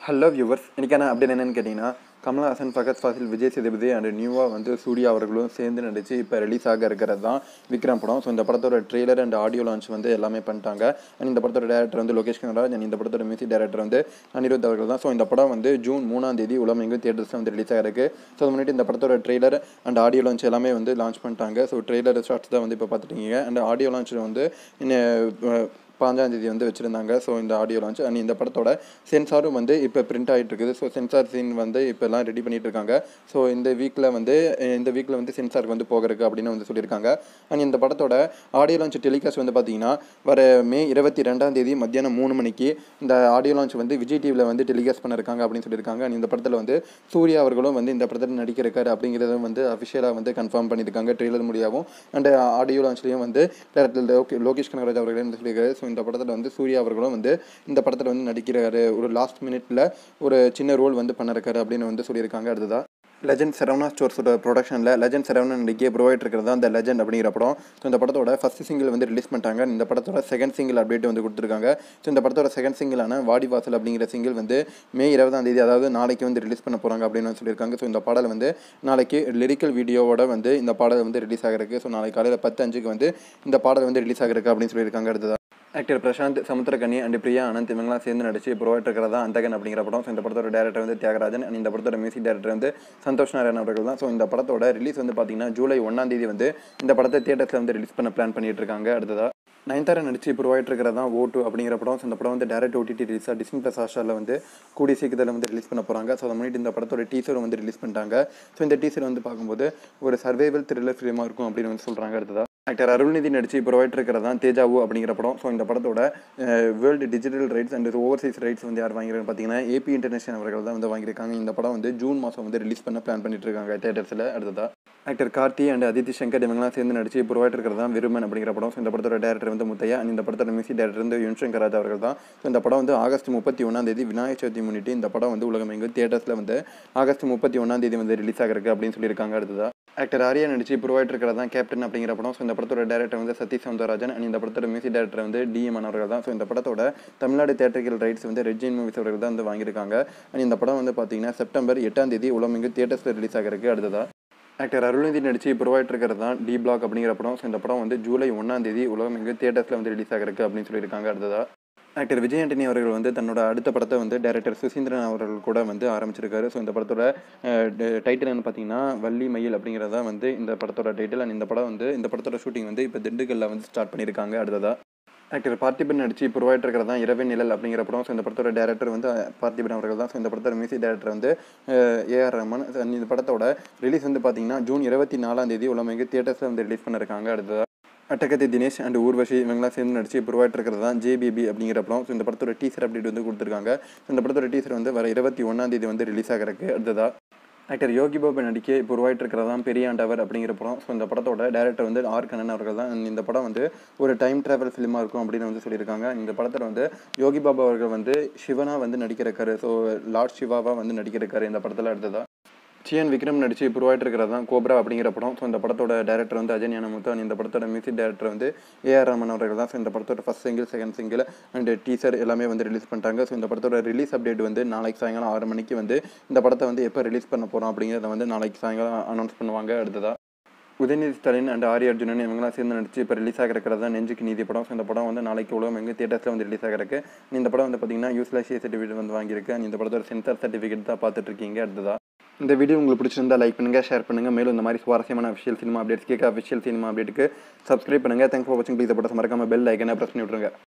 hello viewers இன்றைக்கான update என்னன்னு கேட்டிங்கன்னா கமல்ஹாசன் ஃபகத் ஃபாசில் விஜய் சேதுபதி அண்ட் நியூவாக வந்து சூர்யா அவர்களும் சேர்ந்து நடித்து இப்போ ரிலீஸ் ஆக இருக்கிறது தான் விக்ரம் படம் ஸோ இந்த படத்தோட ட்ரெய்லர் அண்ட் ஆடியோ லான்ச் வந்து எல்லாமே பண்ணிட்டாங்க அண்ட் இந்த படத்தோட டேரக்டர் வந்து லோகேஷ் கனராஜ் அண்ட் இந்த படத்தோட மியூசிக் டேரக்டர் வந்து அனிருத் அவர்கள் தான் ஸோ இந்த படம் வந்து ஜூன் மூணாம் தேதி உலகமெங்கும் தியேட்டர்ஸில் வந்து ரிலீஸ் ஆகிருக்கு ஸோ அது முன்னாடி இந்த படத்தோட ட்ரெய்லர் அண்ட் ஆடியோ லான்ச் எல்லாமே வந்து லான்ச் பண்ணிட்டாங்க ஸோ ட்ரெய்லர் ஷார்ட்ஸ் தான் வந்து இப்போ பார்த்துட்டீங்க அண்ட் ஆடியோ லான்ச் வந்து இன்னும் பாஞ்சாம் தேதி வந்து வச்சுருந்தாங்க ஸோ இந்த ஆடியோ லான்ச் அண்ட் இந்த படத்தோட சென்சாரும் வந்து இப்போ பிரிண்ட் ஆகிட்டு இருக்குது ஸோ சென்சார் சீன் வந்து இப்போ எல்லாம் ரெடி பண்ணிட்டு இருக்காங்க ஸோ இந்த வீக்கில் வந்து அஹ் இந்த வீக்கில் வந்து சென்சாருக்கு வந்து போகிறதுக்கு அப்படின்னு வந்து சொல்லியிருக்காங்க அண்ட் இந்த படத்தோட ஆடியோ லான்ச் டெலிகாஸ்ட் வந்து பார்த்தீங்கன்னா வர மே இருபத்தி ரெண்டாம் தேதி மத்தியானம் மூணு மணிக்கு இந்த ஆடியோ லான்ச் வந்து விஜய் டிவியில் வந்து டெலிகாஸ்ட் பண்ணிருக்காங்க அப்படின்னு சொல்லியிருக்காங்க அண்ட் இந்த படத்தில் வந்து சூர்யா அவர்களும் வந்து இந்த படத்தில் நடிக்கிறாரு அப்படிங்கிறத வந்து அஃபிஷியலாக வந்து கன்ஃபார்ம் பண்ணியிருக்காங்க ட்ரெய்லர் மூலியாவும் அண்ட் ஆடியோ லான்ச்லேயும் வந்து டேரக்டர் லோகே லோகேஷ் கனகராஜ் அவர்களே வந்து சொல்லியிருக்காரு ஸோ இந்த படத்தில் வந்து சூர்யா அவர்களும் வந்து இந்த படத்தில் வந்து நடிக்கிறாரு ஒரு லாஸ்ட் மினிட்ல ஒரு சின்ன ரோல் வந்து பண்ணிருக்காரு அப்படின்னு வந்து சொல்லியிருக்காங்க அடுத்ததா லெஜண்ட் சரவணா ஸ்டோர்ஸோட ப்ரொடக்ஷனில் லெஜண்ட் சரவணா நடிக்க ப்ரொவைட் இருக்கிறது தான் இந்த லெஜண்ட் அப்படிங்கிற படம் ஸோ இந்த படத்தோட ஃபஸ்ட் சிங்கிள் வந்து ரிலீஸ் பண்ணிட்டாங்க இந்த படத்தோட செகண்ட் சிங்கிள் அப்டேட் வந்து கொடுத்துருக்காங்க ஸோ இந்த படத்தோட செகண்ட் சிங்கிளான வாடி வாசல் அப்படிங்கிற சிங்கிள் வந்து மே இருபதாம் தேதி அதாவது நாளைக்கு வந்து ரிலீஸ் பண்ண போகிறாங்க அப்படின்னு வந்து சொல்லியிருக்காங்க ஸோ இந்த பாடல் வந்து நாளைக்கு லிரிக்கல் வீடியோவோட வந்து இந்த பாடல் வந்து ரிலீஸ் ஆகிருக்கு ஸோ நாளைக்கு காலையில் பத்து அஞ்சுக்கு வந்து இந்த பாடல் வந்து ரிலீஸ் ஆகிருக்கு அப்படின்னு சொல்லியிருக்காங்க அடுத்தது ஆக்டர் பிரசாந்த் சமுத்திரகனி அண்ட் பிரியா அனந்த் இவங்களாம் சேர்ந்து நடிச்சு ப்ரொவைட் இருக்கிறதா அந்தகன் அப்படிங்கிற படம் ஸோ இந்த படத்தோட டேரக்டர் வந்து தியாகராஜன் and இந்த படத்தோட மியூசிக் டேரக்டர் வந்து சந்தோஷ் நாராயண் அவர்கள் தான் ஸோ இந்த படத்தோட ரிலீஸ் வந்து பார்த்தீங்கன்னா ஜூலை ஒன்றாம் தேதி வந்து இந்த படத்தை தியேட்டர்ஸில் வந்து ரிலீஸ் பண்ண பிளான் பண்ணிட்டு இருக்காங்க அடுத்ததா நயன்தாரா நடிச்சு ப்ரொவைட் இருக்கிறதா ஓட்டு அப்படிங்கிற படம் ஸோ இந்த படம் வந்து டேரக்ட் ஓடிடி ரிலீஸாக டிஸ்னி ப்ளஸ் ஹாஸ்டாரில் வந்து கூடிய சீக்கிரத்தில் வந்து ரிலீஸ் பண்ண போகிறாங்க ஸோ அதை முன்னாடி இந்த படத்தோட டீசரும் வந்து ரிலீஸ் பண்ணிட்டாங்க ஸோ இந்த டீசர் வந்து பார்க்கும்போது ஒரு சர்வைவல் த்ரில்லர் ஃபிலிமாக இருக்கும் அப்படின்னு வந்து சொல்கிறாங்க அடுத்ததா ஆக்டர் அருள்நிதி நடிச்சு ப்ரொவைட் இருக்கிறது தான் தேஜாவு அப்படிங்கிற படம் ஸோ இந்த படத்தோட world digital rights and overseas rights வந்து யார் வாங்கியிருக்காங்க பார்த்தீங்கன்னா ஏபி இன்டர்நேஷனல் அவர்கள் தான் வந்து வாங்கியிருக்காங்க இந்த படம் வந்து ஜூன் மாதம் வந்து ரிலீஸ் பண்ண பிளான் பண்ணிட்டு இருக்காங்க தேட்டர்ஸில் அடுத்ததா ஆக்டர் கார்த்தி அண்ட் அதித்தி சங்கர் இவங்கலாம் சேர்ந்து நடிச்சு ப்ரொவைட் இருக்கிறது தான் விருமன் அப்படிங்கிற படம் ஸோ இந்த படத்தோட டேரக்டர் வந்து முத்தையா and இந்த படத்தோட மியூசிக் டேரக்டர் வந்து யுன் சங்கர் ராஜ் அவர்கள் தான் ஸோ இந்த படம் வந்து ஆகஸ்ட் முப்பத்தி ஒன்றாம் தேதி விநாயகர் சதுர்த்தி முன்னிட்டு இந்த படம் வந்து உலகமெங்கும் தியேட்டர்ஸில் வந்து ஆகஸ்ட் முப்பத்தி ஒன்றாம் தேதி வந்து ரிலீஸ் ஆகிருக்கு அப்படின்னு சொல்லியிருக்காங்க அடுத்ததா ஆக்டர் ஆரியா நடிச்சு ப்ரொவைட் இருக்கிறது தான் கேப்டன் அப்படிங்கிற படம் ஸோ இந்த படத்தோட டேரக்டர் வந்து சதீஷ் சவுந்தரராஜன் அண்ட் இந்த படத்தோட மியூசிக் டேரக்டர் வந்து டிஎம் அவர்கள் தான் ஸோ இந்த படத்தோட தமிழ்நாடு தேட்டர்கள் ரைட்ஸ் வந்து ரெட்ஜின் மூவிஸ் அவர்கள் தான் வந்து வாங்கியிருக்காங்க அண்ட் இந்த படம் வந்து பார்த்தீங்கன்னா செப்டம்பர் எட்டாம் தேதி உலகமெங்கும் தியேட்டர்ஸில் ரிலீஸ் ஆகிறதுக்கு அடுத்ததா ஆக்டர் அருள்நிதி நடிச்சு ப்ரொவைட் இருக்கிறது தான் டி பிளாக் அப்படிங்கிற படம் ஸோ இந்த படம் வந்து ஜூலை ஒன்றாம் தேதி உலகமெங்கும் தியேட்டர்ஸில் வந்து ரிலீஸ் ஆகிறதுக்கு அப்படின்னு சொல்லியிருக்காங்க அடுத்ததா ஆக்டர் விஜய் ஆண்டனி அவர்கள் வந்து தன்னோட அடுத்த படத்தை வந்து டைரக்டர் சுசீந்திரன் அவர்கள் கூட வந்து ஆரம்பிச்சிருக்காரு ஸோ இந்த படத்தோட டைட்டில் என்ன பார்த்தீங்கன்னா வள்ளி மயில் அப்படிங்கிறதா வந்து இந்த படத்தோட டைட்டில் அண்ட் இந்த படம் வந்து இந்த படத்தோட ஷூட்டிங் வந்து இப்போ திண்டுக்கல்ல வந்து ஸ்டார்ட் பண்ணியிருக்காங்க அடுத்ததா ஆக்டர் பார்த்திபன் நடிச்சு ப்ரொவைட் இருக்கிறது தான் இரவே நிழல் அப்படிங்கிற படம் ஸோ இந்த படத்தோட டேரக்டர் வந்து பார்த்திபன் அவர்கள் தான் ஸோ இந்த படத்தோட மியூசிக் டேரக்டர் வந்து ஏஆர் ரஹ்மான் So, இந்த படத்தோட ரிலீஸ் வந்து பார்த்தீங்கன்னா ஜூன் இருபத்தி நாலாம் தேதி உலகமெங்கு தியேட்டர்ஸில் வந்து ரிலீஸ் பண்ணிருக்காங்க அடுத்ததா அட்டகத்தி தினேஷ் அண்ட் ஊர்வஷி இவங்களாம் சேர்ந்து நடிச்சு ப்ரொவைட் இருக்கிறது தான் ஜேபிபி அப்படிங்கிற படம் ஸோ இந்த படத்தோட டீசர் அப்டேட் வந்து கொடுத்துருக்காங்க So, இந்த படத்தோட டீசர் வந்து வர இருபத்தி ஒன்றாம் தேதி வந்து ரிலீஸ் ஆகிறதுக்கு அடுத்ததா ஆக்டர் யோகி பாபு நடிக்க இப்போ உருவாயிட்டு இருக்கிறது தான் பெரிய ஆண்டவர் அப்படிங்கிற படம் ஸோ இந்த படத்தோட டேரக்டர் வந்து ஆர் கண்ணன் அவர்கள் தான் And இந்த படம் வந்து ஒரு டைம் ட்ராவல் ஃபிலிமாக இருக்கும் அப்படின்னு வந்து சொல்லியிருக்காங்க இந்த படத்தில் வந்து யோகி பாபு அவர்கள் வந்து சிவனா வந்து நடிக்கிறக்காரு ஸோ லார்ட் சிவாவா வந்து நடிக்கிறக்காரு இந்த படத்தில் அடுத்ததா சிஎன் விக்ரம் நடிச்சு உருவாயிட்டு இருக்கிறது தான் கோப்ரா அப்படிங்கிற படம் ஸோ இந்த படத்தோட டேரக்டர் வந்து அஜய் ஞானமுத்து and இந்த படத்தோட மியூசிக் டேரக்டர் வந்து ஏஆர் ரமன் அவர்கள் தான் ஸோ இந்த படத்தோட first single second single and teaser எல்லாமே வந்து ரிலீஸ் பண்ணிட்டாங்க ஸோ இந்த படத்தோட ரிலீஸ் அப்டேட் வந்து நாளைக்கு சாயங்காலம் ஆறு மணிக்கு வந்து இந்த படத்தை வந்து எப்போ ரிலீஸ் பண்ண போகிறோம் அப்படிங்கிறத வந்து நாளைக்கு சாயங்காலம் அனௌன்ஸ் பண்ணுவாங்க அடுத்ததா உதயநிதி ஸ்டாலின் அண்ட் ஆரி அர்ஜுனன் இவங்களாம் சேர்ந்து நடிச்சு இப்போ ரிலீஸ் ஆகிறது தான் நெஞ்சுக்கு நீதி படம் ஸோ இந்த படம் வந்து நாளைக்கு உலகம் எங்கே தியேட்டர்ஸில் வந்து ரிலீஸ் ஆகிறதுக்கு இந்த படம் வந்து பார்த்தீங்கன்னா யூஸ்லெஸ் சர்டிஃபிகேட் வந்து வாங்கியிருக்கு and இந்த படத்தோட சென்சார் சர்டிஃபிகேட் தான் பார்த்துட்டு இருக்கீங்க அடுத்ததா இந்த வீடியோ உங்களுக்கு பிடிச்சிருந்தா லைக் பண்ணுங்கள் ஷேர் பண்ணுங்கள் மேலும் இந்த மாதிரி சுவாரஸ்யமான அஃபிஷியல் சினிமா அப்டேட்ஸ் கேட்க அஃபிஷியல் சினிமா அப்டேட்டுக்கு சப்ஸ்கிரைப் பண்ணுங்கள் தேங்க்ஸ் ஃபார் வாட்சிங் ப்ளீஸ் படம் மறக்காம பெல் ஐக்கனை ப்ரெஸ் பண்ணி விட்ருங்க